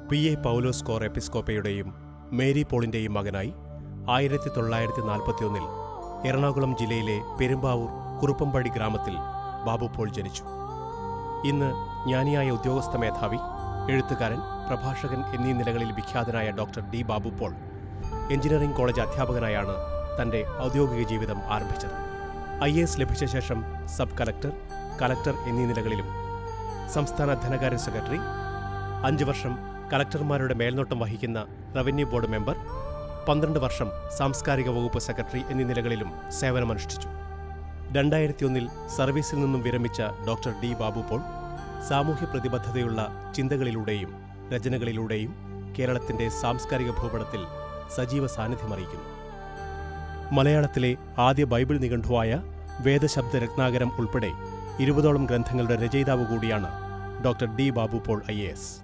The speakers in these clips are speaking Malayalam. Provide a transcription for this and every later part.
പി എ പൗലോസ് കോർ എപ്പിസ്കോപ്പയുടെയും മേരി പോളിന്റെയും മകനായി ആയിരത്തി തൊള്ളായിരത്തി നാൽപ്പത്തിയൊന്നിൽ എറണാകുളം ജില്ലയിലെ പെരുമ്പാവൂർ കുറുപ്പമ്പടി ഗ്രാമത്തിൽ ബാബു പോൾ ജനിച്ചു ഇന്ന് ജ്ഞാനിയായ ഉദ്യോഗസ്ഥ മേധാവി എഴുത്തുകാരൻ പ്രഭാഷകൻ എന്നീ നിലകളിൽ വിഖ്യാതനായ doctor D Babu Paul engineering college അധ്യാപകനായാണ് തന്റെ ഔദ്യോഗിക ജീവിതം ആരംഭിച്ചത് ഐ എ എസ് ലഭിച്ച ശേഷം സബ് കലക്ടർ കലക്ടർ എന്നീ നിലകളിലും സംസ്ഥാന ധനകാര്യ സെക്രട്ടറി അഞ്ച് വർഷം കലക്ടർമാരുടെ മേൽനോട്ടം വഹിക്കുന്ന റവന്യൂ ബോർഡ് മെമ്പർ പന്ത്രണ്ട് വർഷം സാംസ്കാരിക വകുപ്പ് സെക്രട്ടറി എന്നീ നിലകളിലും സേവനമനുഷ്ഠിച്ചു രണ്ടായിരത്തിയൊന്നിൽ സർവീസിൽ നിന്നും വിരമിച്ച ഡോക്ടർ ഡി ബാബു പോൾ സാമൂഹ്യ പ്രതിബദ്ധതയുള്ള ചിന്തകളിലൂടെയും രചനകളിലൂടെയും കേരളത്തിന്റെ സാംസ്കാരിക ഭൂപടത്തിൽ സജീവ സാന്നിധ്യമറിയിക്കുന്നു മലയാളത്തിലെ ആദ്യ ബൈബിൾ നിഘണ്ടുവായ വേദശബ്ദ രത്നാകരം ഉൾപ്പെടെ ഇരുപതോളം ഗ്രന്ഥങ്ങളുടെ രചയിതാവ് കൂടിയാണ് doctor D Babu Paul I A S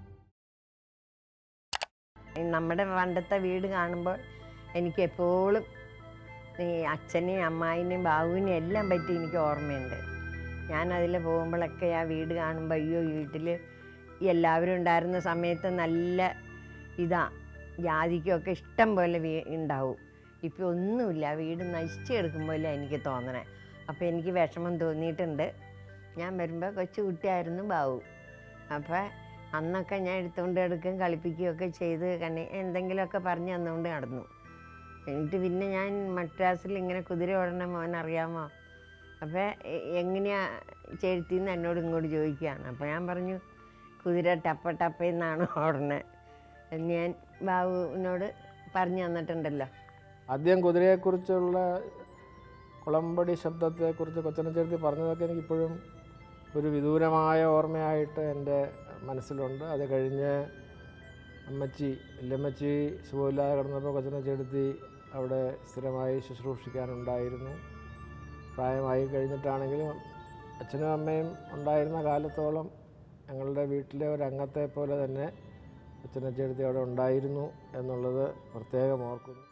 നമ്മുടെ പണ്ടത്തെ വീട് കാണുമ്പോൾ എനിക്ക് എപ്പോഴും ഈ അച്ഛനെയും അമ്മായിനെയും ബാബുവിനെയും എല്ലാം പറ്റി എനിക്ക് ഓർമ്മയുണ്ട് ഞാൻ അതിൽ പോകുമ്പോഴൊക്കെ ആ വീട് കാണുമ്പോൾ അയ്യോ വീട്ടിൽ എല്ലാവരും ഉണ്ടായിരുന്ന സമയത്ത് നല്ല ഇതാ ജാതിക്കൊക്കെ ഇഷ്ടം പോലെ വീ ഉണ്ടാവും ഇപ്പോൾ ഒന്നുമില്ല വീട് നശിച്ചു കിടക്കുമ്പോഴല്ല എനിക്ക് തോന്നണേ അപ്പോൾ എനിക്ക് വിഷമം തോന്നിയിട്ടുണ്ട് ഞാൻ വരുമ്പോൾ കൊച്ചു കുട്ടിയായിരുന്നു ബാബു അപ്പോൾ അന്നൊക്കെ ഞാൻ എടുത്തുകൊണ്ട് എടുക്കും കളിപ്പിക്കുകയൊക്കെ ചെയ്ത് കണ്ണി എന്തെങ്കിലുമൊക്കെ പറഞ്ഞ് തന്നുകൊണ്ട് നടന്നു എന്നിട്ട് പിന്നെ ഞാൻ മദ്രാസിൽ ഇങ്ങനെ കുതിര ഓടണം മോൻ അറിയാമോ അപ്പോൾ എങ്ങനെയാ ചെഴുത്തിന്ന് എന്നോട് ഇങ്ങോട്ട് ചോദിക്കുകയാണ് അപ്പോൾ ഞാൻ പറഞ്ഞു കുതിര ടപ്പ ടപ്പയെന്നാണ് ഓടണത് എന്ന് ഞാൻ ബാബുവിനോട് പറഞ്ഞു തന്നിട്ടുണ്ടല്ലോ ആദ്യം കുതിരയെക്കുറിച്ചുള്ള കുളമ്പടി ശബ്ദത്തെക്കുറിച്ച് കൊച്ചനച്ചേർത്തി പറഞ്ഞതൊക്കെ എനിക്കിപ്പോഴും ഒരു വിദൂരമായ ഓർമ്മയായിട്ട് എൻ്റെ മനസ്സിലുണ്ട് അത് കഴിഞ്ഞ് അമ്മച്ചി വല്യമ്മച്ചി സുഖമില്ലാതെ കിടന്നപ്പോൾ കൊച്ചനച്ചേർത്തി അവിടെ സ്ഥിരമായി ശുശ്രൂഷിക്കാനുണ്ടായിരുന്നു പ്രായമായി കഴിഞ്ഞിട്ടാണെങ്കിലും അച്ഛനും അമ്മയും ഉണ്ടായിരുന്ന കാലത്തോളം ഞങ്ങളുടെ വീട്ടിലെ ഒരു അംഗത്തെ പോലെ തന്നെ അച്ഛനച്ചേർത്തി അവിടെ ഉണ്ടായിരുന്നു എന്നുള്ളത് പ്രത്യേകം ഓർക്കുന്നു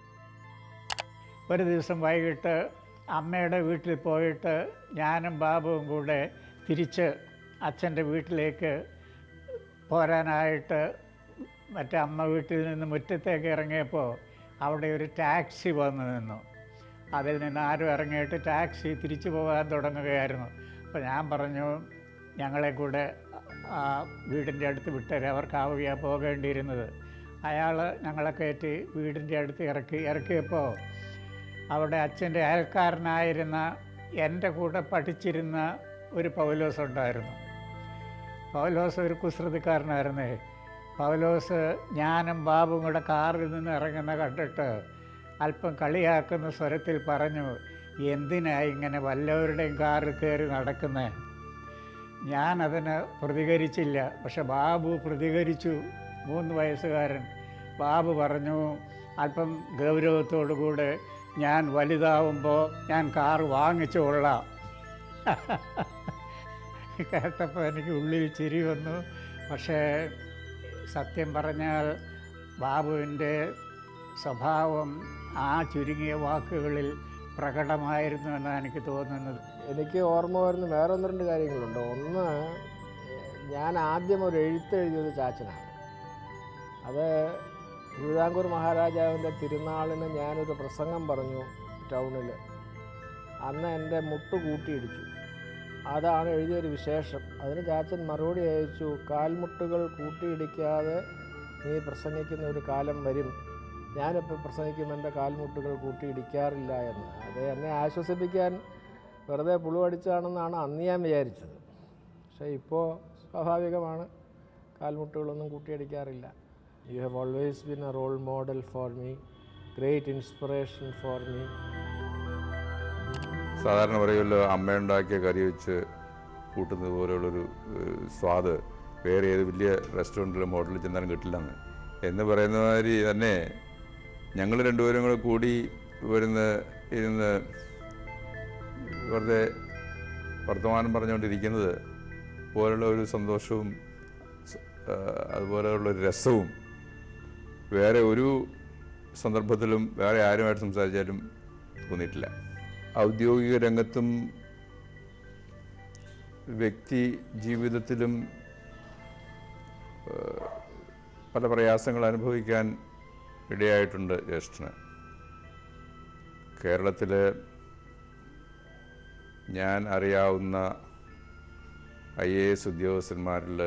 ഒരു ദിവസം വൈകിട്ട് അമ്മയുടെ വീട്ടിൽ പോയിട്ട് ഞാനും ബാബുവും കൂടെ തിരിച്ച് അച്ഛൻ്റെ വീട്ടിലേക്ക് പോരാനായിട്ട് മറ്റേ അമ്മ വീട്ടിൽ നിന്ന് മുറ്റത്തേക്ക് ഇറങ്ങിയപ്പോൾ അവിടെ ഒരു ടാക്സി വന്നു നിന്നു അതിൽ നിന്ന് ആരും ഇറങ്ങിയിട്ട് ടാക്സി തിരിച്ചു പോകാൻ തുടങ്ങുകയായിരുന്നു അപ്പോൾ ഞാൻ പറഞ്ഞു ഞങ്ങളെ കൂടെ ആ വീടിൻ്റെ അടുത്ത് വിട്ടേരെ അവർക്കാവുകയാണ് പോകേണ്ടിയിരുന്നത് അയാൾ ഞങ്ങളെ കയറ്റി വീടിൻ്റെ അടുത്ത് ഇറക്കി ഇറക്കിയപ്പോൾ അവിടെ അച്ഛൻ്റെ അയൽക്കാരനായിരുന്ന എൻ്റെ കൂടെ പഠിച്ചിരുന്ന ഒരു പൗലോസ് ഉണ്ടായിരുന്നു പൗലോസ് ഒരു കുസൃതിക്കാരനായിരുന്നേ പൗലോസ് ഞാനും ബാബും കൂടെ കാറിൽ നിന്ന് ഇറങ്ങുന്ന കണ്ടിട്ട് അല്പം കളിയാക്കുന്ന സ്വരത്തിൽ പറഞ്ഞു എന്തിനാ ഇങ്ങനെ വല്ലവരുടെയും കാറിൽ കയറി നടക്കുന്നത് ഞാനതിന് പ്രതികരിച്ചില്ല പക്ഷെ ബാബു പ്രതികരിച്ചു മൂന്ന് വയസ്സുകാരൻ ബാബു പറഞ്ഞു അല്പം ഗൗരവത്തോടു കൂടെ ഞാൻ വലുതാവുമ്പോൾ ഞാൻ കാറ് വാങ്ങിച്ചു കൊള്ളാം കേട്ടപ്പോൾ എനിക്ക് ഉള്ളിൽ ചിരി വന്നു പക്ഷേ സത്യം പറഞ്ഞാൽ ബാബുവിൻ്റെ സ്വഭാവം ആ ചുരുങ്ങിയ വാക്കുകളിൽ പ്രകടമായിരുന്നു എന്നാണ് എനിക്ക് തോന്നുന്നത് എനിക്ക് ഓർമ്മ വരുന്ന വേറെ ഒന്ന് രണ്ട് കാര്യങ്ങളുണ്ട് ഒന്ന് ഞാൻ ആദ്യം ഒരു എഴുത്തെഴുതിയത് ചാച്ചനാണ് അത് തിരുവിതാംകൂർ മഹാരാജാവിൻ്റെ തിരുനാളിന് ഞാനൊരു പ്രസംഗം പറഞ്ഞു ടൗണിൽ അന്ന് എൻ്റെ മുട്ട് കൂട്ടിയിടിച്ചു അതാണ് എഴുതിയൊരു വിശേഷം അതിന് ചാച്ചൻ മറുപടി അയച്ചു കാൽമുട്ടുകൾ കൂട്ടിയിടിക്കാതെ നീ പ്രസംഗിക്കുന്ന ഒരു കാലം വരും ഞാനിപ്പോൾ പ്രസംഗിക്കുമ്പോൾ എൻ്റെ കാൽമുട്ടുകൾ കൂട്ടിയിടിക്കാറില്ല എന്ന് അത് എന്നെ ആശ്വസിപ്പിക്കാൻ വെറുതെ പുളുവടിച്ചാണെന്നാണ് അന്ന് ഞാൻ വിചാരിച്ചത് പക്ഷേ ഇപ്പോൾ സ്വാഭാവികമാണ് കാൽമുട്ടുകളൊന്നും കൂട്ടിയടിക്കാറില്ല you have always been a role model for me great inspiration for me സാധാരണ പറയുമല്ലോ അമ്മയുണ്ടാക്കിയ കറി വെച്ച് കൂട്ടുന്നത് പോലെയുള്ളൊരു ഏഹ്, സ്വാദ് വേറെ ഏത് വലിയ റെസ്റ്റോറൻറ്റിലും ഹോട്ടലിൽ ചെന്നാലും കിട്ടില്ലെന്ന് എന്ന് പറയുന്ന മാതിരി തന്നെ ഞങ്ങൾ രണ്ടുപേരും കൂടെ കൂടി വരുന്ന ഇരുന്ന് വെറുതെ വർത്തമാനം പറഞ്ഞുകൊണ്ടിരിക്കുന്നത് പോലുള്ള ഒരു സന്തോഷവും സ- ഏഹ്, അതുപോലെയുള്ള ഒരു രസവും വേറെ ഒരു സന്ദർഭത്തിലും വേറെ ആരുമായിട്ട് സംസാരിച്ചാലും തോന്നിയിട്ടില്ല ഔദ്യോഗിക രംഗത്തും വ്യക്തി ജീവിതത്തിലും ഏഹ്, പല പ്രയാസങ്ങൾ അനുഭവിക്കാൻ ഇടയായിട്ടുണ്ട് ജ്യേഷ്ഠന് കേരളത്തിൽ ഞാൻ അറിയാവുന്ന ഐ എ എസ് ഉദ്യോഗസ്ഥന്മാരിൽ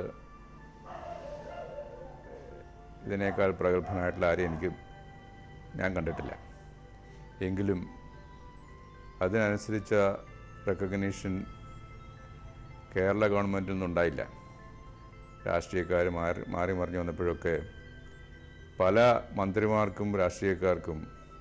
ഇതിനേക്കാൾ പ്രഗത്ഭനായിട്ടുള്ള ആരെയും എനിക്ക് ഞാൻ കണ്ടിട്ടില്ല എങ്കിലും അതിനനുസരിച്ച റെക്കഗ്നീഷൻ കേരള ഗവൺമെൻറ്റിൽ നിന്നുണ്ടായില്ല രാഷ്ട്രീയക്കാർ മാറി മാറി മറിഞ്ഞു വന്നപ്പോഴൊക്കെ പല മന്ത്രിമാർക്കും രാഷ്ട്രീയക്കാർക്കും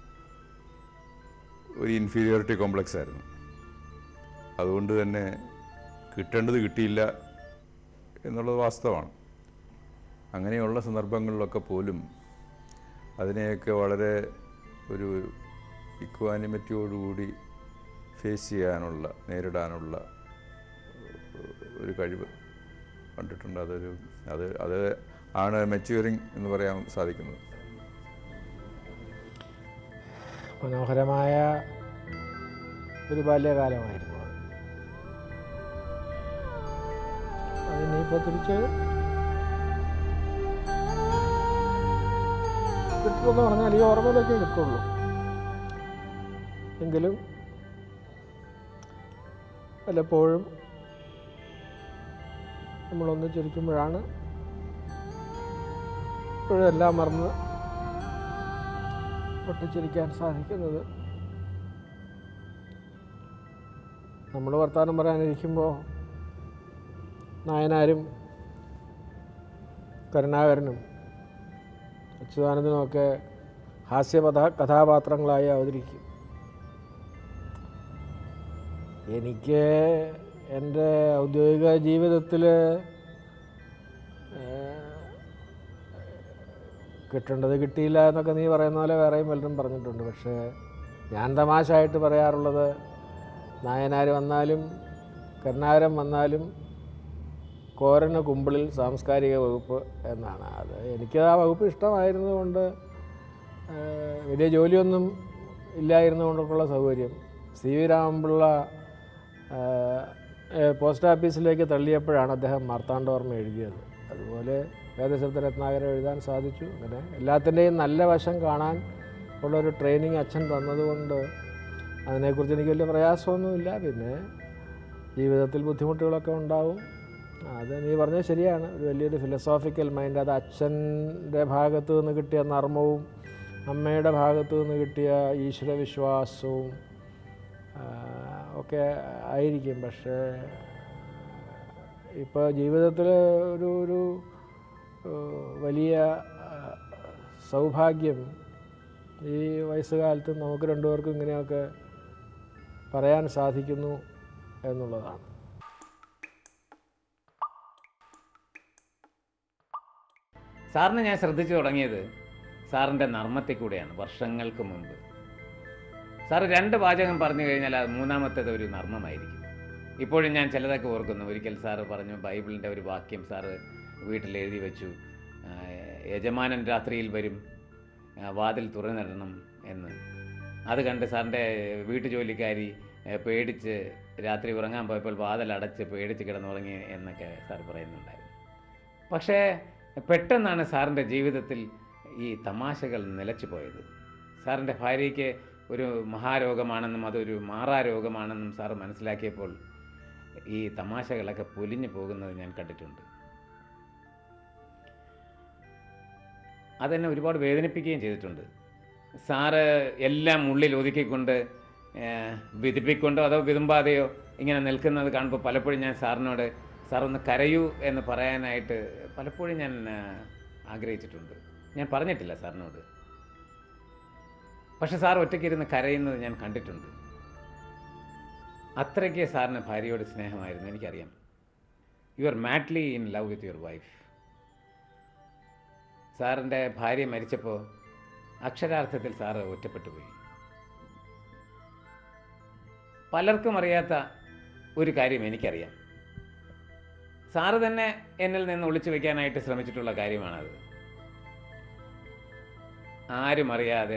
ഒരു ഇൻഫീരിയോറിറ്റി കോംപ്ലക്സ് ആയിരുന്നു അതുകൊണ്ട് തന്നെ കിട്ടേണ്ടത് കിട്ടിയില്ല എന്നുള്ളത് വാസ്തവമാണ് അങ്ങനെയുള്ള സന്ദർഭങ്ങളിലൊക്കെ പോലും അതിനെയൊക്കെ വളരെ ഒരു ഇക്വാനിമറ്റിയോടുകൂടി ഫേസ് ചെയ്യാനുള്ള നേരിടാനുള്ള ഒരു കഴിവ് കണ്ടിട്ടുണ്ട് അതൊരു അത് അത് ആണ് മെച്യൂറിങ് എന്ന് പറയാൻ സാധിക്കുന്നത് മനോഹരമായ ഒരു ബാല്യകാലമായിരുന്നു അത് അതിനിപ്പോൾ തിരിച്ച് കിട്ടുമെന്ന് പറഞ്ഞാൽ ഈ ഓർമ്മയിലൊക്കെ കിട്ടുള്ളൂ എങ്കിലും പലപ്പോഴും നമ്മളൊന്ന് ചിരിക്കുമ്പോഴാണ് ഇപ്പോഴും എല്ലാം മറന്ന് പൊട്ടിച്ചിരിക്കാൻ സാധിക്കുന്നത് നമ്മൾ വർത്തമാനം പറയാനിരിക്കുമ്പോൾ നായനാരും കരുണാകരനും അച്യുതാനന്ദനുമൊക്കെ ഹാസ്യപഥ കഥാപാത്രങ്ങളായി അവതരിക്കും എനിക്ക് എൻ്റെ ഔദ്യോഗിക ജീവിതത്തിൽ കിട്ടേണ്ടത് കിട്ടിയില്ല എന്നൊക്കെ നീ പറയുന്ന പോലെ വേറെയും പലരും പറഞ്ഞിട്ടുണ്ട് പക്ഷേ ഞാൻ തമാശയായിട്ട് പറയാറുള്ളത് നായനാർ വന്നാലും കരുണാകരൻ വന്നാലും കോരന് കുമ്പിളിൽ സാംസ്കാരിക വകുപ്പ് എന്നാണ് അത് എനിക്ക് ആ വകുപ്പ് ഇഷ്ടമായിരുന്നതുകൊണ്ട് ഏഹ്, വലിയ ജോലിയൊന്നും ഇല്ലായിരുന്നുകൊണ്ടൊക്കെയുള്ള സൗകര്യം സി വി രാമപിള്ള ഏഹ്, ഏഹ്, പോസ്റ്റ് ഓഫീസിലേക്ക് തള്ളിയപ്പോഴാണ് അദ്ദേഹം മാർത്താണ്ഡവർമ്മ എഴുതിയത് അതുപോലെ വേദശബ്ദ രത്നാകരം എഴുതാൻ സാധിച്ചു അങ്ങനെ എല്ലാത്തിൻ്റെയും നല്ല വശം കാണാൻ ഉള്ളൊരു ട്രെയിനിങ് അച്ഛൻ തന്നതുകൊണ്ട് അതിനെക്കുറിച്ച് എനിക്ക് വലിയ പ്രയാസമൊന്നുമില്ല പിന്നെ ജീവിതത്തിൽ ബുദ്ധിമുട്ടുകളൊക്കെ ഉണ്ടാവും അത് നീ പറഞ്ഞത് ശരിയാണ് ഒരു വലിയൊരു ഫിലോസോഫിക്കൽ മൈൻഡ് അത് അച്ഛൻ്റെ ഭാഗത്തു നിന്ന് കിട്ടിയ നർമ്മവും അമ്മയുടെ ഭാഗത്തു നിന്ന് കിട്ടിയ ഈശ്വരവിശ്വാസവും ആ, ഒക്കെ ആയിരിക്കും പക്ഷേ ഇപ്പോൾ ജീവിതത്തിൽ ഒരു ഒരു ഏഹ്, വലിയ ആ, സൗഭാഗ്യം ഈ വയസ്സുകാലത്ത് നമുക്ക് രണ്ടുപേർക്കും ഇങ്ങനെയൊക്കെ പറയാൻ സാധിക്കുന്നു എന്നുള്ളതാണ് സാറിനെ ഞാൻ ശ്രദ്ധിച്ചു തുടങ്ങിയത് സാറിൻ്റെ നർമ്മത്തിൽ കൂടെയാണ് വർഷങ്ങൾക്ക് മുൻപ് സാറ് രണ്ട് വാചകം പറഞ്ഞു കഴിഞ്ഞാൽ അത് മൂന്നാമത്തേത് ഒരു നർമ്മമായിരിക്കും ഇപ്പോഴും ഞാൻ ചിലതൊക്കെ ഓർക്കുന്നു ഒരിക്കൽ സാറ് പറഞ്ഞു ബൈബിളിൻ്റെ ഒരു വാക്യം സാറ് വീട്ടിൽ എഴുതി വെച്ചു ആ, യജമാനൻ രാത്രിയിൽ വരും ആ, വാതിൽ തുറന്നിടണം എന്ന് അത് കണ്ട് സാറിൻ്റെ വീട്ടുജോലിക്കാരി ഏ, പേടിച്ച് രാത്രി ഉറങ്ങാൻ പോയപ്പോൾ വാതിൽ അടച്ച് പേടിച്ച് കിടന്നുറങ്ങി എന്നൊക്കെ സാർ പറയുന്നുണ്ടായിരുന്നു പക്ഷേ പെട്ടെന്നാണ് സാറിൻ്റെ ജീവിതത്തിൽ ഈ തമാശകൾ നിലച്ചു പോയത് സാറിൻ്റെ ഭാര്യയ്ക്ക് ഒരു മഹാരോഗമാണെന്നും അതൊരു മാറാരോഗമാണെന്നും സാർ മനസ്സിലാക്കിയപ്പോൾ ഈ തമാശകളൊക്കെ പൊലിഞ്ഞു പോകുന്നത് ഞാൻ കണ്ടിട്ടുണ്ട് അതെന്നെ ഒരുപാട് വേദനിപ്പിക്കുകയും ചെയ്തിട്ടുണ്ട് സാറ് എല്ലാം ഉള്ളിൽ ഒതുക്കിക്കൊണ്ട് ഏഹ്, വിധിപ്പിക്കൊണ്ടോ അതോ വിതുമ്പാതെയോ ഇങ്ങനെ നിൽക്കുന്നത് കാണുമ്പോൾ പലപ്പോഴും ഞാൻ സാറിനോട് സാർ ഒന്ന് കരയൂ എന്ന് പറയാനായിട്ട് പലപ്പോഴും ഞാൻ ഏഹ്, ആഗ്രഹിച്ചിട്ടുണ്ട് ഞാൻ പറഞ്ഞിട്ടില്ല സാറിനോട് പക്ഷെ സാർ ഒറ്റയ്ക്കിരുന്ന് കരയുന്നത് ഞാൻ കണ്ടിട്ടുണ്ട് അത്രയ്ക്ക് സാറിന് ഭാര്യയോട് സ്നേഹമായിരുന്നു എനിക്കറിയാം you are madly in love with your wife സാറിൻ്റെ ഭാര്യ മരിച്ചപ്പോൾ അക്ഷരാർത്ഥത്തിൽ സാറ് ഒറ്റപ്പെട്ടു പോയി പലർക്കും അറിയാത്ത ഒരു കാര്യം എനിക്കറിയാം സാറ് തന്നെ എന്നിൽ നിന്ന് ഒളിച്ചു വെക്കാനായിട്ട് ശ്രമിച്ചിട്ടുള്ള കാര്യമാണത് ആരും അറിയാതെ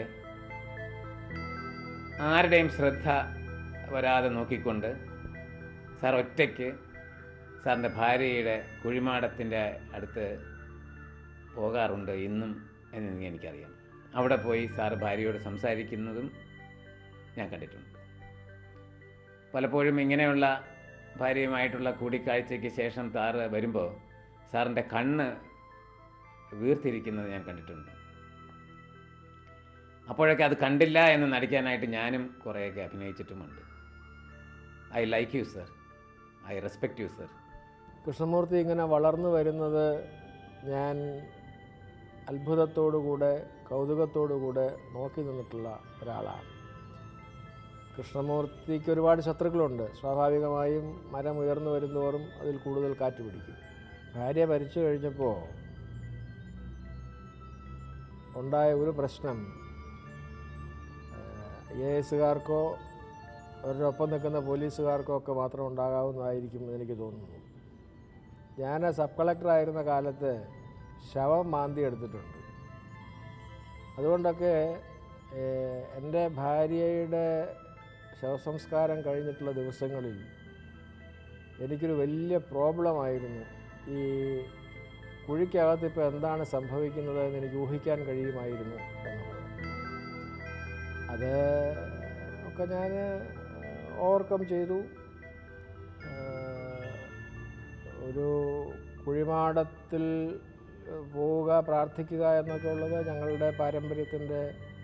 ആരുടെയും ശ്രദ്ധ വരാതെ നോക്കിക്കൊണ്ട് സാർ ഒറ്റയ്ക്ക് സാറിൻ്റെ ഭാര്യയുടെ കുഴിമാടത്തിൻ്റെ അടുത്ത് പോകാറുണ്ട് ഇന്നും എന്ന് എനിക്കറിയാം അവിടെ പോയി സാറ് ഭാര്യയോട് സംസാരിക്കുന്നതും ഞാൻ കണ്ടിട്ടുണ്ട് പലപ്പോഴും ഇങ്ങനെയുള്ള ഭാര്യയുമായിട്ടുള്ള കൂടിക്കാഴ്ചയ്ക്ക് ശേഷം സാറ് വരുമ്പോൾ സാറിൻ്റെ കണ്ണ് വീർത്തിരിക്കുന്നത് ഞാൻ കണ്ടിട്ടുണ്ട് അപ്പോഴൊക്കെ അത് കണ്ടില്ല എന്ന് നടിക്കാനായിട്ട് ഞാനും കുറേയൊക്കെ അഭിനയിച്ചിട്ടുമുണ്ട് I like you sir I respect you sir Krishnamurthy ഇങ്ങനെ വളർന്നു വരുന്നത് ഞാൻ അത്ഭുതത്തോടുകൂടെ കൗതുകത്തോടുകൂടെ നോക്കി നിന്നിട്ടുള്ള ഒരാളാണ് കൃഷ്ണമൂർത്തിക്ക് ഒരുപാട് ശത്രുക്കളുണ്ട് സ്വാഭാവികമായും മരം ഉയർന്നു വരുന്നതോറും അതിൽ കൂടുതൽ കാറ്റ് പിടിക്കും ഭാര്യ മരിച്ചു കഴിഞ്ഞപ്പോൾ ഉണ്ടായ ഒരു പ്രശ്നം ഐ എ എസുകാർക്കോ അവരുടെ ഒപ്പം നിൽക്കുന്ന പോലീസുകാർക്കോ ഒക്കെ മാത്രം ഉണ്ടാകാവുന്നതായിരിക്കും എന്ന് എനിക്ക് തോന്നുന്നു ഞാൻ സബ് കളക്ടറായിരുന്ന കാലത്ത് ശവം മാന്തി എടുത്തിട്ടുണ്ട് അതുകൊണ്ടൊക്കെ ഏഹ്, എൻ്റെ ഭാര്യയുടെ ശവസംസ്കാരം കഴിഞ്ഞിട്ടുള്ള ദിവസങ്ങളിൽ എനിക്കൊരു വലിയ പ്രോബ്ലമായിരുന്നു ഈ കുഴിക്കകത്ത് ഇപ്പോൾ എന്താണ് സംഭവിക്കുന്നത് എന്ന് എനിക്ക് ഊഹിക്കാൻ കഴിയുമായിരുന്നു എന്നുള്ളത് അത് ഒക്കെ ഞാൻ ഓവർകം ചെയ്തു ഏഹ്, ഒരു കുഴിമാടത്തിൽ പോവുക പ്രാർത്ഥിക്കുക എന്നൊക്കെ ഉള്ളത് ഞങ്ങളുടെ പാരമ്പര്യത്തിൻ്റെ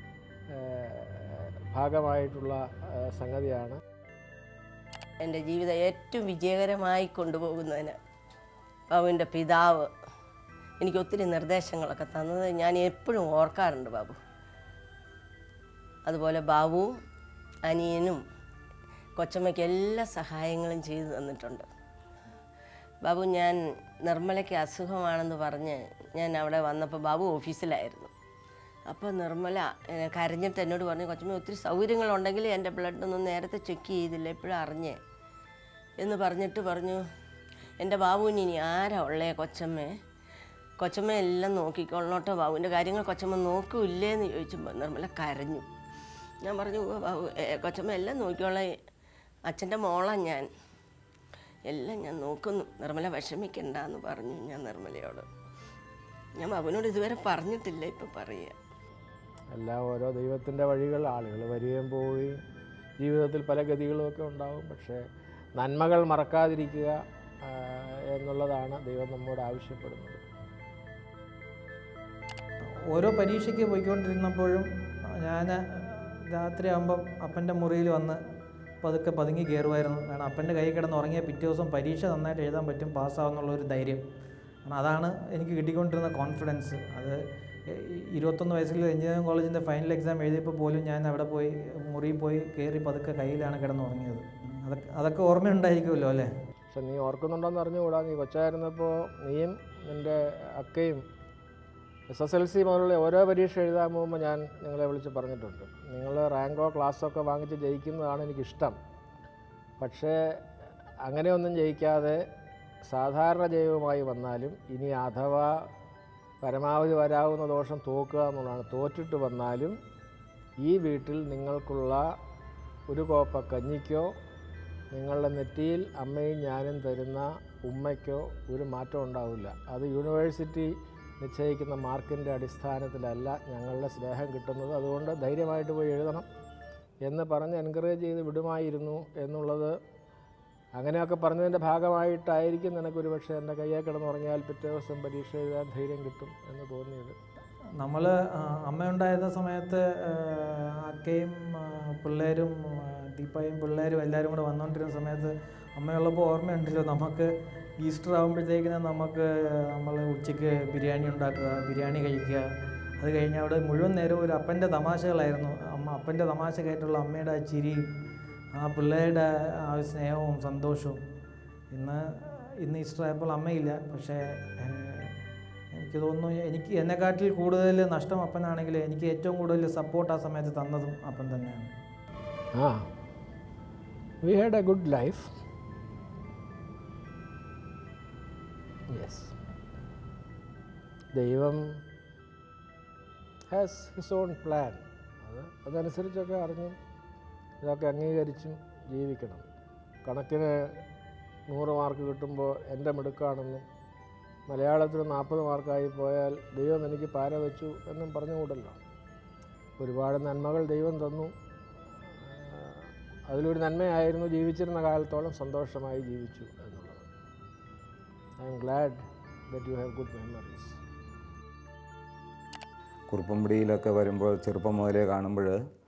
ഭാഗമായിട്ടുള്ള ഏഹ്, സംഗതിയാണ് എൻ്റെ ജീവിതം ഏറ്റവും വിജയകരമായി കൊണ്ടുപോകുന്നതിന് ബാബുവിൻ്റെ പിതാവ് എനിക്ക് ഒത്തിരി നിർദ്ദേശങ്ങളൊക്കെ തന്നത് ഞാൻ എപ്പോഴും ഓർക്കാറുണ്ട് ബാബു അതുപോലെ ബാബുവും അനിയനും കൊച്ചമ്മയ്ക്ക് എല്ലാ സഹായങ്ങളും ചെയ്തു തന്നിട്ടുണ്ട് ബാബു ഞാൻ നിർമ്മലയ്ക്ക് അസുഖമാണെന്ന് പറഞ്ഞ് ഞാൻ അവിടെ വന്നപ്പോൾ ബാബു ഓഫീസിലായിരുന്നു അപ്പോൾ നിർമ്മല ഏഹ്, കരഞ്ഞിട്ട് എന്നോട് പറഞ്ഞു കൊച്ചമ്മ ഒത്തിരി സൗകര്യങ്ങളുണ്ടെങ്കിൽ എൻ്റെ ബ്ലഡ് ഒന്നും നേരത്തെ ചെക്ക് ചെയ്തില്ല എപ്പോഴും അറിഞ്ഞേ എന്ന് പറഞ്ഞിട്ട് പറഞ്ഞു എൻ്റെ ബാബുവിന് ഇനി ആരാ ഉള്ളേ കൊച്ചമ്മേ കൊച്ചമ്മ എല്ലാം നോക്കിക്കൊള്ളോട്ടോ ബാബുവിൻ്റെ കാര്യങ്ങൾ കൊച്ചമ്മ നോക്കൂല്ലേ എന്ന് ചോദിച്ചപ്പോൾ നിർമ്മല കരഞ്ഞു ഞാൻ പറഞ്ഞു "ഉവ്വ് ബാബു ഏ, കൊച്ചമ്മ എല്ലാം നോക്കിക്കോളെ അച്ഛൻ്റെ മോളാണ് ഞാൻ എല്ലാം ഞാൻ നോക്കുന്നു നിർമ്മല വിഷമിക്കണ്ട എന്ന് പറഞ്ഞു ഞാൻ നിർമ്മലയോട് ഞാൻ ബാബുവിനോട് ഇതുവരെ പറഞ്ഞിട്ടില്ല ഇപ്പം പറയുക എല്ലാം ഓരോ ദൈവത്തിൻ്റെ വഴികൾ ആളുകൾ വരികയും പോവുകയും ജീവിതത്തിൽ പല ഗതികളുമൊക്കെ ഉണ്ടാവും പക്ഷേ നന്മകൾ മറക്കാതിരിക്കുക ആ, എന്നുള്ളതാണ് ദൈവം നമ്മോട് ആവശ്യപ്പെടുന്നത് ഓരോ പരീക്ഷയ്ക്ക് പോയിക്കൊണ്ടിരുന്നപ്പോഴും ഞാൻ രാത്രിയാകുമ്പം അപ്പൻ്റെ മുറിയിൽ വന്ന് പതുക്കെ പതുങ്ങി കയറുമായിരുന്നു കാരണം അപ്പൻ്റെ കൈ കിടന്ന് ഉറങ്ങിയ പിറ്റേ ദിവസം പരീക്ഷ നന്നായിട്ട് എഴുതാൻ പറ്റും പാസ്സാവുന്നുള്ള ഒരു ധൈര്യം കാരണം അതാണ് എനിക്ക് കിട്ടിക്കൊണ്ടിരുന്ന കോൺഫിഡൻസ് അത് ഈ- ഇരുപത്തൊന്ന് വയസ്സിൽ എഞ്ചിനീയറിംഗ് കോളേജിൻ്റെ ഫൈനൽ എക്സാം എഴുതിയപ്പോൾ പോലും ഞാൻ അവിടെ പോയി മുറിയിൽ പോയി കയറി പതുക്കെ കയ്യിലാണ് കിടന്ന് ഉറങ്ങിയത് അതൊക്കെ അതൊക്കെ ഓർമ്മയുണ്ടായിരിക്കുമല്ലോ അല്ലേ പക്ഷെ നീ ഓർക്കുന്നുണ്ടോന്ന് അറിഞ്ഞുകൂടാ നീ കൊച്ചായിരുന്നപ്പോൾ നീയും നിൻ്റെ അക്കയും എസ് എസ് എൽ സി മുതലുള്ള ഓരോ പരീക്ഷ എഴുതാൻ പോകുമ്പോൾ ഞാൻ നിങ്ങളെ വിളിച്ച് പറഞ്ഞിട്ടുണ്ട് നിങ്ങൾ റാങ്കോ ക്ലാസ്സോ ഒക്കെ വാങ്ങിച്ച് ജയിക്കുന്നതാണ് എനിക്കിഷ്ടം പക്ഷേ അങ്ങനെയൊന്നും ജയിക്കാതെ സാധാരണ ജയവുമായി വന്നാലും ഇനി അഥവാ പരമാവധി വരാവുന്ന ദോഷം തോക്കുക എന്നുള്ളതാണ് തോറ്റിട്ട് വന്നാലും ഈ വീട്ടിൽ നിങ്ങൾക്കുള്ള ഒരു കോപ്പ കഞ്ഞിക്കോ നിങ്ങളുടെ നെറ്റിയിൽ അമ്മയും ഞാനും തരുന്ന ഉമ്മയ്ക്കോ ഒരു മാറ്റം ഉണ്ടാവില്ല അത് യൂണിവേഴ്സിറ്റി നിശ്ചയിക്കുന്ന മാർക്കിൻ്റെ അടിസ്ഥാനത്തിലല്ല ഞങ്ങളുടെ സ്നേഹം കിട്ടുന്നത് അതുകൊണ്ട് ധൈര്യമായിട്ട് പോയി എഴുതണം എന്ന് പറഞ്ഞ് എൻകറേജ് ചെയ്ത് വിടുമായിരുന്നു എന്നുള്ളത് അങ്ങനെയൊക്കെ പറഞ്ഞതിൻ്റെ ഭാഗമായിട്ടായിരിക്കും നിനക്കൊരു പക്ഷേ എൻ്റെ കയ്യെ കിടന്നുറങ്ങിയാൽ പിറ്റേ ദിവസം പരീക്ഷ എഴുതാൻ ധൈര്യം കിട്ടും എന്ന് തോന്നിയത് നമ്മൾ അമ്മയുണ്ടായിരുന്ന സമയത്ത് ആ, അക്കയും ആ, പിള്ളേരും ആ, ദീപയും പിള്ളേരും എല്ലാവരും കൂടെ വന്നുകൊണ്ടിരുന്ന സമയത്ത് അമ്മയുള്ളപ്പോൾ ഓർമ്മയുണ്ടല്ലോ നമുക്ക് ഈസ്റ്റർ ആകുമ്പോഴത്തേക്കിന് നമുക്ക് നമ്മൾ ഉച്ചയ്ക്ക് ബിരിയാണി ഉണ്ടാക്കുക ബിരിയാണി കഴിക്കുക അത് കഴിഞ്ഞ് അവിടെ മുഴുവൻ നേരവും ഒരു അപ്പൻ്റെ തമാശകളായിരുന്നു അമ്മ അപ്പൻ്റെ തമാശ കേട്ടുള്ള അമ്മയുടെ ആ ചിരിയും ആ പിള്ളേരുടെ ആ ഒരു സ്നേഹവും സന്തോഷവും ഇന്ന് ഇന്ന് ഈസ്റ്റർ ആയപ്പോൾ അമ്മയില്ല പക്ഷേ ഏഹ്, എനിക്ക് തോന്നുന്നു എനിക്ക് എന്നെക്കാട്ടിൽ കൂടുതൽ നഷ്ടം അപ്പനാണെങ്കിൽ എനിക്ക് ഏറ്റവും കൂടുതൽ സപ്പോർട്ട് ആ സമയത്ത് തന്നതും അപ്പൻ തന്നെയാണ് ആ we had a good life yes ദൈവം ഹാസ് ഹിസ് ഓൺ പ്ലാൻ അത് അതനുസരിച്ചൊക്കെ അറിഞ്ഞും ഇതൊക്കെ അംഗീകരിച്ചും ജീവിക്കണം കണക്കിന് നൂറ് മാർക്ക് കിട്ടുമ്പോൾ എൻ്റെ മിടുക്കാണെന്നും മലയാളത്തിൽ നാൽപ്പത് മാർക്കായി പോയാൽ ദൈവം എനിക്ക് പാര വെച്ചു എന്നും പറഞ്ഞുകൂടല്ലോ ഒരുപാട് നന്മകൾ ദൈവം തന്നു ആ, അതിലൊരു നന്മയായിരുന്നു ജീവിച്ചിരുന്ന കാലത്തോളം സന്തോഷമായി ജീവിച്ചു എന്നുള്ളത് I'm glad that you have good memories കുറുപ്പമ്പടിയിലൊക്കെ വരുമ്പോൾ ചെറുപ്പം മുതലേ കാണുമ്പോൾ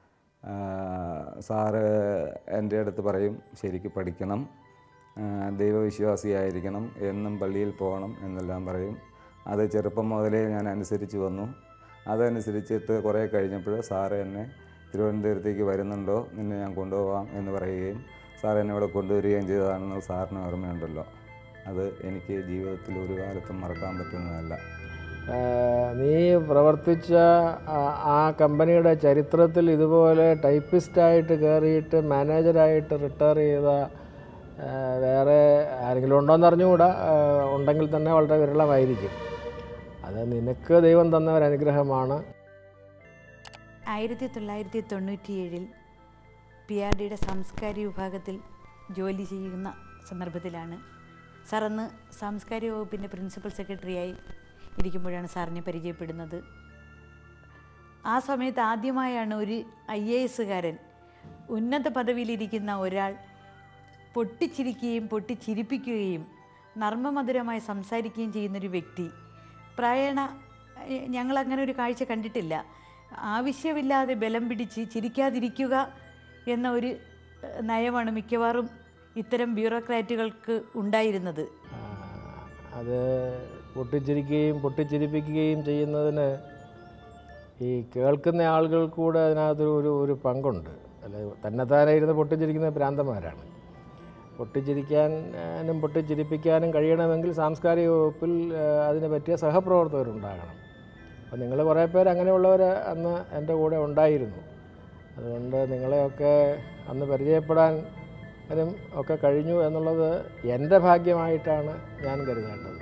സാറ് എൻ്റെ അടുത്ത് പറയും ശരിക്ക് പഠിക്കണം ആ, ദൈവവിശ്വാസിയായിരിക്കണം എന്നും പള്ളിയിൽ പോകണം എന്നെല്ലാം പറയും അത് ചെറുപ്പം മുതലേ ഞാൻ അനുസരിച്ച് വന്നു അതനുസരിച്ചിട്ട് കുറേ കഴിഞ്ഞപ്പോൾ സാറ് എന്നെ തിരുവനന്തപുരത്തേക്ക് വരുന്നുണ്ടോ നിന്നെ ഞാൻ കൊണ്ടുപോകാം എന്ന് പറയുകയും സാർ എന്നെ ഇവിടെ കൊണ്ടുവരികയും ചെയ്തതാണെന്ന് സാറിന് ഓർമ്മയുണ്ടല്ലോ അത് എനിക്ക് ജീവിതത്തിൽ ഒരു കാലത്തും മറക്കാൻ പറ്റുന്നതല്ല ആ, നീ പ്രവർത്തിച്ച ആ- ആ കമ്പനിയുടെ ചരിത്രത്തിൽ ഇതുപോലെ ടൈപ്പിസ്റ്റായിട്ട് കയറിയിട്ട് മാനേജരായിട്ട് റിട്ടയർ ചെയ്ത ആ, വേറെ ആരെങ്കിലും ഉണ്ടോയെന്ന് അറിഞ്ഞുകൂടാ ആ, ഉണ്ടെങ്കിൽ തന്നെ വളരെ വിരളമായിരിക്കും അത് നിനക്ക് ദൈവം തന്ന ഒരു അനുഗ്രഹമാണ് ആയിരത്തി തൊള്ളായിരത്തി തൊണ്ണൂറ്റിയേഴിൽ പി ആർ ഡിയുടെ സാംസ്കാരിക വിഭാഗത്തിൽ ജോലി ചെയ്യുന്ന സന്ദർഭത്തിലാണ് സാർ അന്ന് സാംസ്കാരിക വകുപ്പിൻ്റെ പ്രിൻസിപ്പൽ സെക്രട്ടറിയായി ഇരിക്കുമ്പോഴാണ് സാറിനെ പരിചയപ്പെടുന്നത് ആ സമയത്ത് ആദ്യമായാണ് ഒരു ഐ എ എസുകാരൻ ഉന്നത പദവിയിലിരിക്കുന്ന ഒരാൾ പൊട്ടിച്ചിരിക്കുകയും പൊട്ടിച്ചിരിപ്പിക്കുകയും നർമ്മമധുരമായി സംസാരിക്കുകയും ചെയ്യുന്നൊരു വ്യക്തി പ്രായണ എ- ഞങ്ങൾ അങ്ങനെ ഒരു കാഴ്ച കണ്ടിട്ടില്ല ആവശ്യമില്ലാതെ ബലം പിടിച്ച് ചിരിക്കാതിരിക്കുക എന്ന ഒരു ഏഹ്, നയമാണ് മിക്കവാറും ഇത്തരം ബ്യൂറോക്രാറ്റുകൾക്ക് ഉണ്ടായിരുന്നത് ആ, അത് പൊട്ടിച്ചിരിക്കുകയും പൊട്ടിച്ചിരിപ്പിക്കുകയും ചെയ്യുന്നതിന് ഈ കേൾക്കുന്ന ആളുകൾ കൂടെ അതിനകത്തൊരു ഒരു ഒരു പങ്കുണ്ട് അല്ലെ തന്നെത്താനെ ഇരുന്ന് പൊട്ടിച്ചിരിക്കുന്ന ഭ്രാന്തന്മാരാണ് പൊട്ടിച്ചിരിക്കാനും പൊട്ടിച്ചിരിപ്പിക്കാനും കഴിയണമെങ്കിൽ സാംസ്കാരിക വകുപ്പിൽ ആ, അതിന് പറ്റിയ സഹപ്രവർത്തകരുണ്ടാകണം അപ്പോൾ നിങ്ങൾ കുറേ പേര് അങ്ങനെയുള്ളവർ അന്ന് എൻ്റെ കൂടെ ഉണ്ടായിരുന്നു അതുകൊണ്ട് നിങ്ങളെയൊക്കെ അന്ന് പരിചയപ്പെടാൻ നും ഒക്കെ കഴിഞ്ഞു എന്നുള്ളത് എൻ്റെ ഭാഗ്യമായിട്ടാണ് ഞാൻ കരുതേണ്ടത്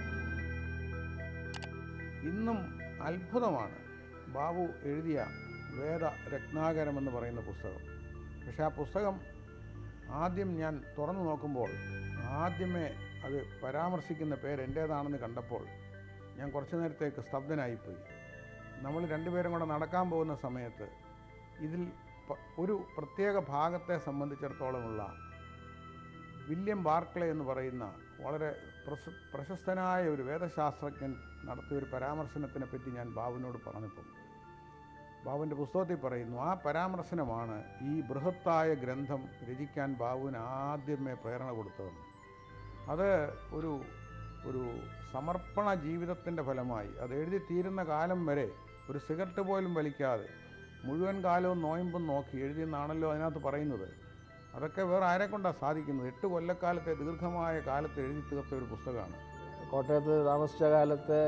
ഇന്നും അത്ഭുതമാണ് ബാബു എഴുതിയ വേദ രത്നാകരം എന്ന് പറയുന്ന പുസ്തകം പക്ഷേ ആ പുസ്തകം ആദ്യം ഞാൻ തുറന്നു നോക്കുമ്പോൾ ആദ്യമേ അത് പരാമർശിക്കുന്ന പേര് എൻ്റേതാണെന്ന് കണ്ടപ്പോൾ ഞാൻ കുറച്ചു നേരത്തേക്ക് സ്തബ്ധനായിപ്പോയി നമ്മൾ രണ്ടുപേരും കൂടെ നടക്കാൻ പോകുന്ന സമയത്ത് ഇതിൽ പ- ഒരു പ്രത്യേക ഭാഗത്തെ സംബന്ധിച്ചിടത്തോളമുള്ള വില്യം ബാർക്ലെ എന്ന് പറയുന്ന വളരെ പ്രശ പ്രശസ്തനായ ഒരു വേദശാസ്ത്രജ്ഞൻ നടത്തിയ ഒരു പരാമർശനത്തിനെ പറ്റി ഞാൻ ബാബുവിനോട് പറഞ്ഞപ്പോൾ ബാബുവിൻ്റെ പുസ്തകത്തിൽ പറയുന്നു ആ പരാമർശനമാണ് ഈ ബൃഹത്തായ ഗ്രന്ഥം രചിക്കാൻ ബാബുവിന് ആദ്യമേ പ്രേരണ കൊടുത്തതെന്ന് അത് ഒരു ഒരു സമർപ്പണ ജീവിതത്തിൻ്റെ ഫലമായി അത് എഴുതി തീരുന്ന കാലം വരെ ഒരു സിഗരറ്റ് പോലും വലിക്കാതെ മുഴുവൻ കാലവും നോയമ്പും നോക്കി എഴുതിയെന്നാണല്ലോ അതിനകത്ത് പറയുന്നത് അതൊക്കെ വേറെ ആരെ കൊണ്ടാണ് സാധിക്കുന്നത് എട്ട് കൊല്ലക്കാലത്തെ ദീർഘമായ കാലത്ത് എഴുതി തീർത്ത ഒരു പുസ്തകമാണ് കോട്ടയത്ത് താമസിച്ച കാലത്തെ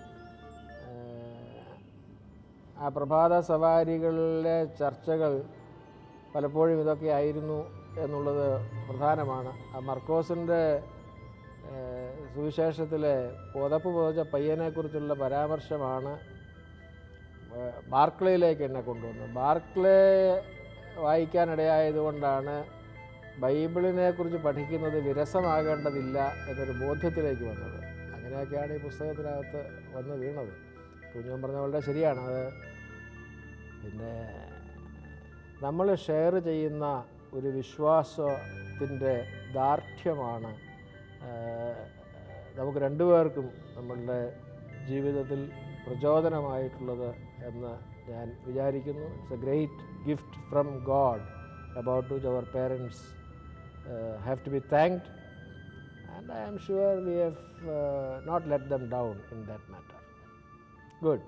ആ പ്രഭാത സവാരികളിലെ ചർച്ചകൾ പലപ്പോഴും ഇതൊക്കെ ആയിരുന്നു എന്നുള്ളത് പ്രധാനമാണ് ആ മർക്കോസിൻ്റെ സുവിശേഷത്തിലെ പുതപ്പ് പുതച്ച പയ്യനെക്കുറിച്ചുള്ള പരാമർശമാണ് ഏഹ്, ബാർക്ലേയിലേക്ക് എന്നെ കൊണ്ടുവന്നത് ബാർക്ലേ വായിക്കാനിടയായതുകൊണ്ടാണ് ബൈബിളിനെക്കുറിച്ച് പഠിക്കുന്നത് വിരസമാകേണ്ടതില്ല എന്നൊരു ബോധ്യത്തിലേക്ക് വന്നത് അങ്ങനെയൊക്കെയാണ് ഈ പുസ്തകത്തിനകത്ത് വന്ന് വീണത് കുഞ്ഞൻ പറഞ്ഞ വളരെ ശരിയാണ് അത് പിന്നെ നമ്മൾ ഷെയർ ചെയ്യുന്ന ഒരു വിശ്വാസത്തിൻ്റെ ദാർഢ്യമാണ് ഏഹ്, നമുക്ക് രണ്ടുപേർക്കും നമ്മളുടെ ജീവിതത്തിൽ പ്രചോദനമായിട്ടുള്ളത് എന്ന് ഞാൻ വിചാരിക്കുന്നു it's a great gift from God about which our parents have to be thanked and I am sure we have not let them down in that matter good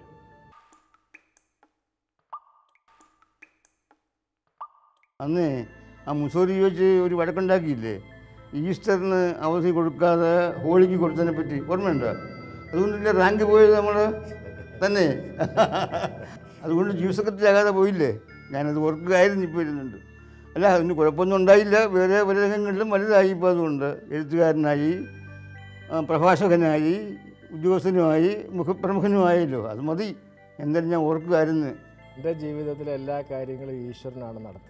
അന്ന് ആ മുസോറി വെച്ച് ഒരു വഴക്കുണ്ടാക്കിയില്ലേ ഈസ്റ്ററിന് അവധി കൊടുക്കാതെ ഹോളിക്ക് കൊടുത്തതിനെ പറ്റി ഓർമ്മയുണ്ടോ അതുകൊണ്ടില്ലേ റാങ്ക് പോയത് നമ്മൾ തന്നെ അതുകൊണ്ട് ചീഫ് സെക്രട്ടറി ആകാതെ പോയില്ലേ ഞാനത് ഓർക്കുകയായിരുന്നു ഇപ്പോൾ ഇരുന്നുണ്ട് അല്ല അതിന് കുഴപ്പമൊന്നും ഉണ്ടായില്ല വേറെ പല രംഗങ്ങളിലും വലുതായി ഇപ്പോൾ അതുകൊണ്ട് എഴുത്തുകാരനായി ആ, പ്രഭാഷകനായി ഉദ്യോഗസ്ഥനുമായി മുഖപ്രമുഖനുമായല്ലോ അത് മതി എന്തായാലും ഞാൻ ഓർക്കുകയായിരുന്നു എൻ്റെ ജീവിതത്തിലെ എല്ലാ കാര്യങ്ങളും ഈശ്വരനാണ് നടത്തുന്നത്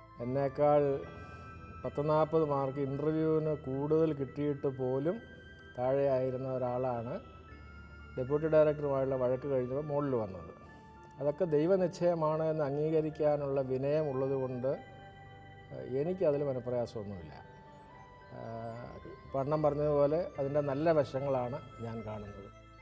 എന്നേക്കാൾ പത്ത് നാൽപ്പത് മാർക്ക് ഇൻ്റർവ്യൂവിന് കൂടുതൽ കിട്ടിയിട്ട് പോലും താഴെയായിരുന്ന ഒരാളാണ് ഡെപ്യൂട്ടി ഡയറക്ടറുമായുള്ള വഴക്ക് കഴിഞ്ഞപ്പോൾ മുകളിൽ വന്നത് അതൊക്കെ ദൈവനിശ്ചയമാണ് എന്ന് അംഗീകരിക്കാനുള്ള വിനയം ഉള്ളതുകൊണ്ട് ഏഹ്, എനിക്കതിൽ മനപ്രയാസമൊന്നുമില്ല ഏഹ്, പണ്ണം പറഞ്ഞതുപോലെ അതിൻ്റെ നല്ല വശങ്ങളാണ് ഞാൻ കാണുന്നത്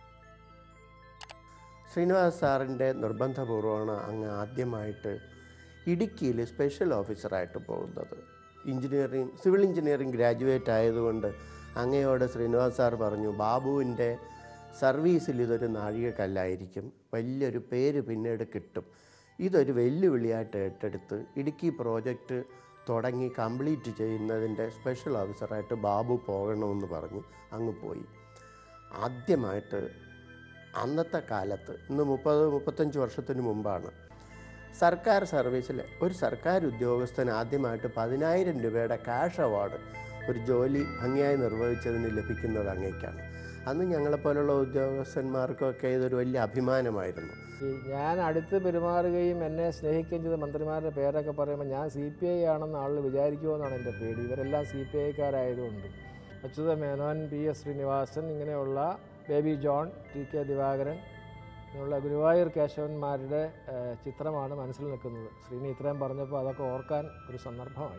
ശ്രീനിവാസ് സാറിൻ്റെ നിർബന്ധപൂർവ്വമാണ് അങ്ങ് ആദ്യമായിട്ട് ഇടുക്കിയിൽ സ്പെഷ്യൽ ഓഫീസറായിട്ട് പോകുന്നത് എഞ്ചിനീയറിംഗ് സിവിൽ എഞ്ചിനീയറിംഗ് ഗ്രാജുവേറ്റ് ആയതുകൊണ്ട് അങ്ങയോട് ശ്രീനിവാസ് സാർ പറഞ്ഞു ബാബുവിൻ്റെ സർവീസിൽ ഇതൊരു നാഴികക്കല്ലായിരിക്കും വലിയൊരു പേര് പിന്നീട് കിട്ടും ഇതൊരു വെല്ലുവിളിയായിട്ട് ഏറ്റെടുത്ത് ഇടുക്കി പ്രോജക്റ്റ് തുടങ്ങി കംപ്ലീറ്റ് ചെയ്യുന്നതിൻ്റെ സ്പെഷ്യൽ ഓഫീസറായിട്ട് ബാബു പോകണമെന്ന് പറഞ്ഞു അങ്ങ് പോയി ആദ്യമായിട്ട് അന്നത്തെ കാലത്ത് ഇന്ന് മുപ്പത് മുപ്പത്തഞ്ച് വർഷത്തിന് മുമ്പാണ് സർക്കാർ സർവീസിൽ ഒരു സർക്കാർ ഉദ്യോഗസ്ഥന് ആദ്യമായിട്ട് പതിനായിരം രൂപയുടെ ക്യാഷ് അവാർഡ് ഒരു ജോലി ഭംഗിയായി നിർവഹിച്ചതിന് ലഭിക്കുന്നത് അങ്ങേക്കാണ് അന്ന് ഞങ്ങളെപ്പോലുള്ള ഉദ്യോഗസ്ഥന്മാർക്കൊക്കെ ഇതൊരു വലിയ അഭിമാനമായിരുന്നു ഈ ഞാൻ അടുത്ത് പെരുമാറുകയും എന്നെ സ്നേഹിക്കുകയും ചെയ്ത മന്ത്രിമാരുടെ പേരൊക്കെ പറയുമ്പോൾ ഞാൻ സി പി ഐ ആണെന്ന് ആളുകൾ വിചാരിക്കുമെന്നാണ് എൻ്റെ പേടി ഇവരെല്ലാം സി പി ഐക്കാരായതുകൊണ്ട് അച്യുത മേനോൻ പി എസ് ശ്രീനിവാസൻ ഇങ്ങനെയുള്ള ബേബി ജോൺ ടി കെ ദിവാകരൻ ഇങ്ങനെയുള്ള ഗുരുവായൂർ കേശവന്മാരുടെ ഏഹ്, ചിത്രമാണ് മനസ്സിൽ നിൽക്കുന്നത് ശ്രീനി ഇത്രയും പറഞ്ഞപ്പോൾ അതൊക്കെ ഓർക്കാൻ ഒരു സന്ദർഭമായി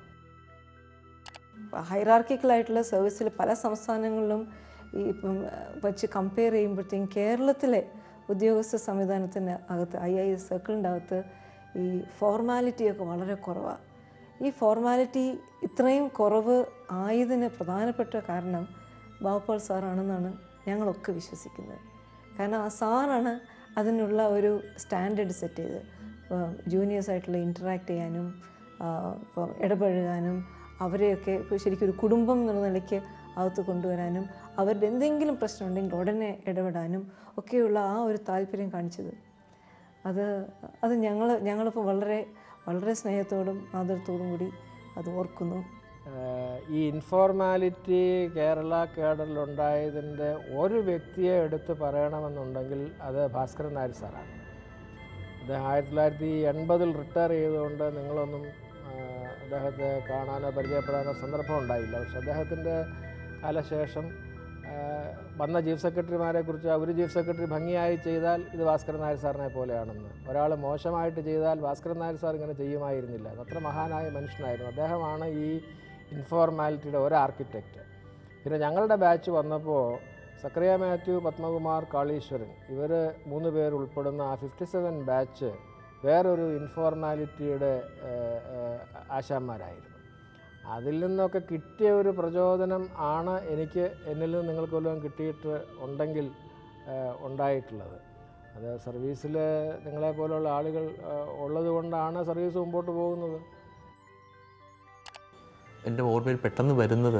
ഹൈറാർക്കിക്കലായിട്ടുള്ള സർവീസിൽ പല സംസ്ഥാനങ്ങളിലും ഈ ഇപ്പം വച്ച് കമ്പയർ ചെയ്യുമ്പോഴത്തേക്കും കേരളത്തിലെ ഉദ്യോഗസ്ഥ സംവിധാനത്തിന് അകത്ത് ഐ ഐ എസ് സർക്കിളിൻ്റെ അകത്ത് ഈ ഫോർമാലിറ്റിയൊക്കെ വളരെ കുറവാണ് ഈ ഫോർമാലിറ്റി ഇത്രയും കുറവ് ആയതിന് പ്രധാനപ്പെട്ട കാരണം ബാബുപാൽ സാറാണെന്നാണ് ഞങ്ങളൊക്കെ വിശ്വസിക്കുന്നത് കാരണം ആ സാറാണ് അതിനുള്ള ഒരു സ്റ്റാൻഡേർഡ് സെറ്റ് ചെയ്ത് ജൂനിയേഴ്സായിട്ടുള്ള ഇൻറ്ററാക്ട് ചെയ്യാനും ആ, ഇപ്പം ഇടപഴകാനും അവരെയൊക്കെ ഇപ്പോൾ ശരിക്കും ഒരു കുടുംബം എന്നുള്ള നിലയ്ക്ക് അകത്ത് കൊണ്ടുവരാനും അവരുടെ എന്തെങ്കിലും പ്രശ്നം ഉണ്ടെങ്കിൽ ഉടനെ ഇടപെടാനും ഒക്കെയുള്ള ആ ഒരു താല്പര്യം കാണിച്ചത് അത് അത് ഞങ്ങൾ ഞങ്ങളിപ്പോൾ വളരെ വളരെ സ്നേഹത്തോടും ആദരത്തോടും കൂടി അത് ഓർക്കുന്നു ഏഹ് ഈ ഇൻഫോർമാലിറ്റി കേരള കേഡറിലുണ്ടായതിൻ്റെ ഒരു വ്യക്തിയെ എടുത്ത് പറയണമെന്നുണ്ടെങ്കിൽ അത് ഭാസ്കരൻ നായർ സാറാണ് അദ്ദേഹം ആയിരത്തി തൊള്ളായിരത്തി എൺപതിൽ റിട്ടയർ ചെയ്തുകൊണ്ട് നിങ്ങളൊന്നും ഏഹ് അദ്ദേഹത്തെ കാണാനോ പരിചയപ്പെടാനോ സന്ദർഭം ഉണ്ടായില്ല പക്ഷെ അദ്ദേഹത്തിൻ്റെ കാലശേഷം ഏഹ് വന്ന ചീഫ് സെക്രട്ടറിമാരെ കുറിച്ച് ഒരു ചീഫ് സെക്രട്ടറി ഭംഗിയായി ചെയ്താൽ ഇത് ഭാസ്കരൻ നായർ സാറിനെ പോലെയാണെന്ന് ഒരാൾ മോശമായിട്ട് ചെയ്താൽ ഭാസ്കരൻ നായർ സാർ ഇങ്ങനെ ചെയ്യുമായിരുന്നില്ല അത്ര മഹാനായ മനുഷ്യനായിരുന്നു അദ്ദേഹമാണ് ഈ ഇൻഫോർമാലിറ്റിയുടെ ഒരു ആർക്കിടെക്റ്റ് പിന്നെ ഞങ്ങളുടെ ബാച്ച് വന്നപ്പോൾ സക്രിയ മാത്യു പത്മകുമാർ കാളീശ്വരൻ ഇവർ മൂന്ന് പേർ ഉൾപ്പെടുന്ന ആ ഫിഫ്റ്റി സെവൻ ബാച്ച് വേറൊരു ഇൻഫോർമാലിറ്റിയുടെ ഏഹ്, ഏഹ്, ആശാന്മാരായിരുന്നു അതിൽ നിന്നൊക്കെ കിട്ടിയ ഒരു പ്രചോദനം ആണ് എനിക്ക് എന്നിൽ നിന്ന് നിങ്ങൾക്ക് വല്ലതും കിട്ടിയിട്ട് ഉണ്ടെങ്കിൽ ഏഹ്, ഉണ്ടായിട്ടുള്ളത് അത് സർവീസിൽ നിങ്ങളെ പോലുള്ള ആളുകൾ ഏഹ്, ഉള്ളത് കൊണ്ടാണ് സർവീസ് മുമ്പോട്ട് പോകുന്നത് എൻ്റെ ഓർമ്മയിൽ പെട്ടെന്ന് വരുന്നത്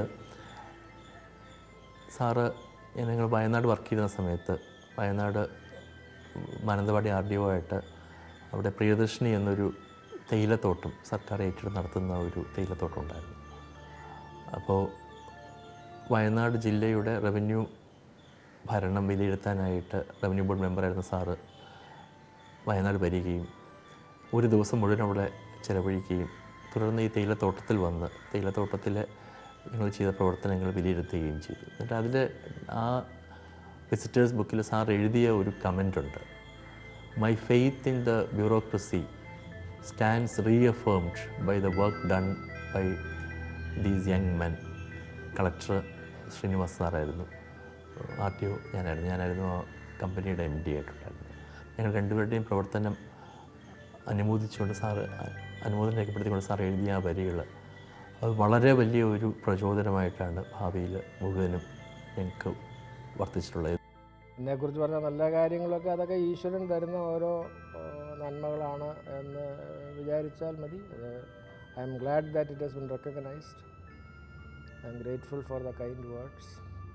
സാറ് ഞങ്ങൾ വയനാട് വർക്ക് ചെയ്യുന്ന സമയത്ത് Wayanad Mananthavady R D O ആയിട്ട് അവിടെ പ്രിയദർശിനി എന്നൊരു തേയിലത്തോട്ടം സർക്കാർ ഏറ്റെടുത്ത് നടത്തുന്ന ഒരു തേയിലത്തോട്ടം ഉണ്ടായിരുന്നു അപ്പോൾ വയനാട് ജില്ലയുടെ റവന്യൂ ഭരണം വിലയിരുത്താനായിട്ട് റവന്യൂ ബോർഡ് മെമ്പറായിരുന്ന സാറ് വയനാട് വരികയും ഒരു ദിവസം മുഴുവൻ അവിടെ ചിലവഴിക്കുകയും തുടർന്ന് ഈ തേയിലത്തോട്ടത്തിൽ വന്ന് തേയിലത്തോട്ടത്തിലെ ഞങ്ങൾ ചെയ്ത പ്രവർത്തനങ്ങൾ വിലയിരുത്തുകയും ചെയ്തു എന്നിട്ട് അതിൽ ആ വിസിറ്റേഴ്സ് ബുക്കിൽ സാർ എഴുതിയ ഒരു കമൻ്റ് ഉണ്ട് my faith in the bureaucracy stands reaffirmed by the work done by these young men collector Srinivas സാറായിരുന്നു ആർ ടി ഒ ഞാനായിരുന്നു ഞാനായിരുന്നു ആ കമ്പനിയുടെ എം ഡി ആയിട്ടുണ്ടായിരുന്നത് ഞങ്ങൾ രണ്ടുപേരുടെയും പ്രവർത്തനം അനുമോദിച്ചുകൊണ്ട് സാറ് അനുമോദനം രേഖപ്പെടുത്തിക്കൊണ്ട് സാർ എഴുതിയ ആ വരികൾ അത് വളരെ വലിയ ഒരു പ്രചോദനമായിട്ടാണ് ഭാവിയിൽ മുഴുവനും ഞങ്ങൾക്ക് വർത്തിച്ചിട്ടുള്ളത് എന്നെക്കുറിച്ച് പറഞ്ഞ നല്ല കാര്യങ്ങളൊക്കെ അതൊക്കെ ഈശ്വരൻ തരുന്ന ഓരോ ഏഹ്, നന്മകളാണ് എന്ന് വിചാരിച്ചാൽ മതി I'm glad that it has been recognised I'm grateful for the kind words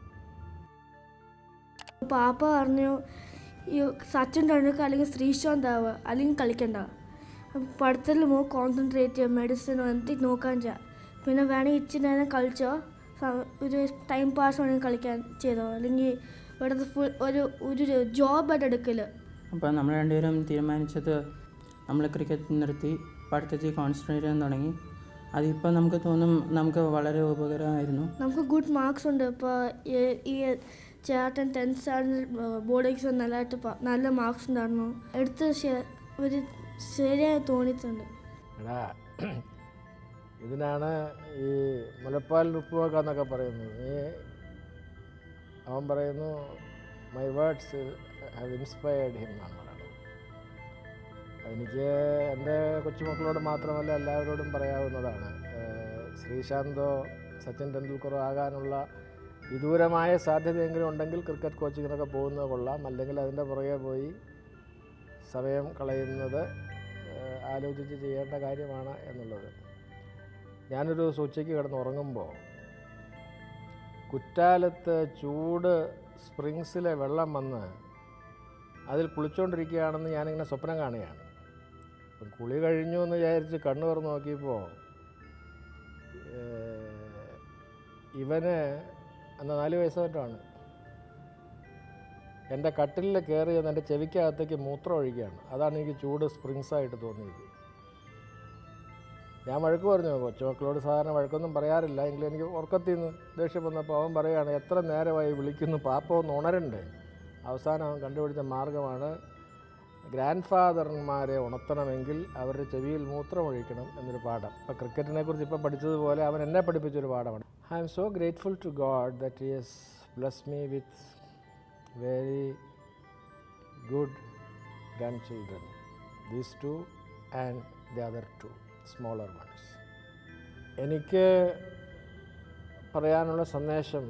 പാപ്പ പറഞ്ഞു ഈ സച്ചിൻ ടെണ്ടുൽക്കർ അല്ലെങ്കിൽ ശ്രീശാന്ത് ആവുക അല്ലെങ്കിൽ കളിക്കണ്ട പഠിത്തത്തിൽ മോ കോൺസെൻട്രേറ്റ് ചെയ്യുക മെഡിസിനോ എന്ത് നോക്കാൻ ചെയ്യുക പിന്നെ വേണമെങ്കിൽ ഇച്ചിരി നേരം കളിച്ചോ സ- ഒരു ടൈം പാസ് വേണമെങ്കിൽ കളിക്കാൻ ചെയ്തോ അല്ലെങ്കിൽ ഇവിടുത്തെ ഫുൾ ഒരു ഒരു ജോബായിട്ട് എടുക്കൽ അപ്പോൾ നമ്മൾ രണ്ടുപേരും തീരുമാനിച്ചത് നമ്മൾ ക്രിക്കറ്റ് നിർത്തി പഠിത്തത്തിൽ കോൺസെൻട്രേറ്റ് ചെയ്യാൻ തുടങ്ങി അതിപ്പോൾ നമുക്ക് തോന്നും നമുക്ക് വളരെ ഉപകാരമായിരുന്നു നമുക്ക് ഗുഡ് മാർക്സ് ഉണ്ട് ഇപ്പോൾ ഈ ചേട്ടൻ ടെൻത്ത് സ്റ്റാൻഡേർഡ് ബോർഡ് എക്സാം നല്ലതായിട്ട് പ- നല്ല മാർക്സ് ഉണ്ടായിരുന്നു എടുത്ത് ശ- ഒരു ശരിയായി തോന്നിയിട്ടുണ്ട് എടാ ഇതിനാണ് ഈ മുലപ്പാലിൽ ഉപ്പ് വെക്കാന്നൊക്കെ പറയുന്നത് നീ അവൻ പറയുന്നു my words have inspired him എന്നാണ് പറയുന്നത് അതെനിക്ക് എൻ്റെ കൊച്ചുമക്കളോട് മാത്രമല്ല എല്ലാവരോടും പറയാവുന്നതാണ് ഏഹ് ശ്രീശാന്തോ സച്ചിൻ ടെണ്ടുൽക്കറോ ആകാനുള്ള വിദൂരമായ സാധ്യതയെങ്കിലും ഉണ്ടെങ്കിൽ ക്രിക്കറ്റ് കോച്ചിങ്ങിനൊക്കെ പോകുന്നത് കൊള്ളാം അല്ലെങ്കിൽ അതിൻ്റെ പുറകെ പോയി സമയം കളയുന്നത് ഏഹ് ആലോചിച്ച് ചെയ്യേണ്ട കാര്യമാണ് എന്നുള്ളത് ഞാനൊരു ഉച്ചയ്ക്ക് കിടന്ന് ഉറങ്ങുമ്പോൾ കുറ്റാലത്ത് ചൂട് സ്പ്രിങ്സിലെ വെള്ളം വന്ന് അതിൽ കുളിച്ചുകൊണ്ടിരിക്കുകയാണെന്ന് ഞാനിങ്ങനെ സ്വപ്നം കാണുകയാണ് അപ്പം കുളി കഴിഞ്ഞു എന്ന് വിചാരിച്ച് കണ്ണു തുറന്ന് നോക്കിയപ്പോൾ ഏഹ്, ഇവന് അന്ന് നാല് വയസ്സായിട്ടാണ് എൻ്റെ കട്ടിലിൽ കയറി വന്ന് എൻ്റെ ചെവിക്കകത്തേക്ക് മൂത്രം ഒഴിക്കുകയാണ് അതാണ് എനിക്ക് ചൂട് സ്പ്രിങ്സ് ആയിട്ട് തോന്നിയത് ഞാൻ വഴക്ക് പറഞ്ഞു കൊച്ചുമക്കളോട് സാധാരണ വഴക്കൊന്നും പറയാറില്ല എങ്കിലും എനിക്ക് ഉറക്കത്തിൽ നിന്ന് ദേഷ്യം വന്നപ്പോൾ അവൻ പറയുകയാണ് എത്ര നേരമായി വിളിക്കുന്നു പാപ്പ ഒന്ന് ഉണരണ്ടേ അവസാനം അവൻ കണ്ടുപിടിച്ച മാർഗമാണ് ഗ്രാൻഡ് ഫാദർമാരെ ഉണർത്തണമെങ്കിൽ അവരുടെ ചെവിയിൽ മൂത്രം ഒഴിക്കണം എന്നൊരു പാഠം ഇപ്പോൾ ക്രിക്കറ്റിനെ കുറിച്ച് ഇപ്പം പഠിച്ചതുപോലെ അവൻ എന്നെ പഠിപ്പിച്ചൊരു പാഠമാണ് I'm so grateful to God that yes bless me with very good grandchildren, these two and the other two smaller ones. എനിക്ക് പറയാനുള്ള സന്ദേശം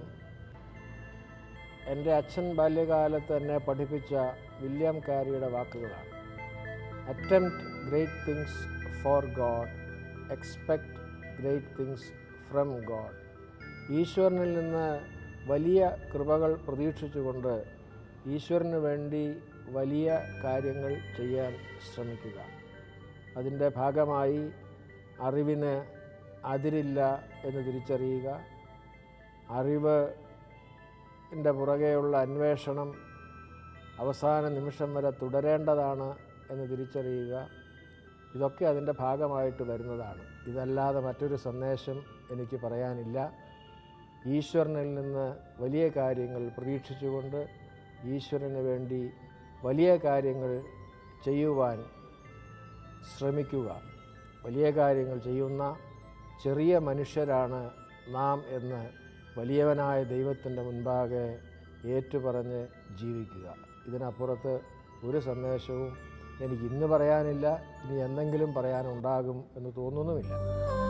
എൻ്റെ അച്ഛൻ ബാല്യകാലത്ത് എന്നെ പഠിപ്പിച്ച വില്യം കാരിയുടെ വാക്കുകളാണ് attempt great things for God expect great things from God ഈശ്വരനിൽ നിന്ന് വലിയ കൃപകൾ പ്രതീക്ഷിച്ചുകൊണ്ട് ഈശ്വരന് വേണ്ടി വലിയ കാര്യങ്ങൾ ചെയ്യാൻ ശ്രമിക്കുക അതിൻ്റെ ഭാഗമായി അറിവിന് അതിരില്ല എന്ന് തിരിച്ചറിയുക അറിവ് ൻ്റെ പുറകെയുള്ള അന്വേഷണം അവസാന നിമിഷം വരെ തുടരേണ്ടതാണ് എന്ന് തിരിച്ചറിയുക ഇതൊക്കെ അതിൻ്റെ ഭാഗമായിട്ട് വരുന്നതാണ് ഇതല്ലാതെ മറ്റൊരു സന്ദേശം എനിക്ക് പറയാനില്ല ഈശ്വരനിൽ നിന്ന് വലിയ കാര്യങ്ങൾ പ്രതീക്ഷിച്ചുകൊണ്ട് ഈശ്വരന് വേണ്ടി വലിയ കാര്യങ്ങൾ ചെയ്യുവാൻ ശ്രമിക്കുക വലിയ കാര്യങ്ങൾ ചെയ്യുന്ന ചെറിയ മനുഷ്യരാണ് നാം എന്ന് വലിയവനായ ദൈവത്തിൻ്റെ മുൻപാകെ ഏറ്റുപറഞ്ഞ് ജീവിക്കുക ഇതിനപ്പുറത്ത് ഒരു സന്ദേശവും എനിക്ക് ഇന്ന് പറയാനില്ല ഇനി എന്തെങ്കിലും പറയാനുണ്ടാകും എന്ന് തോന്നുന്നുമില്ല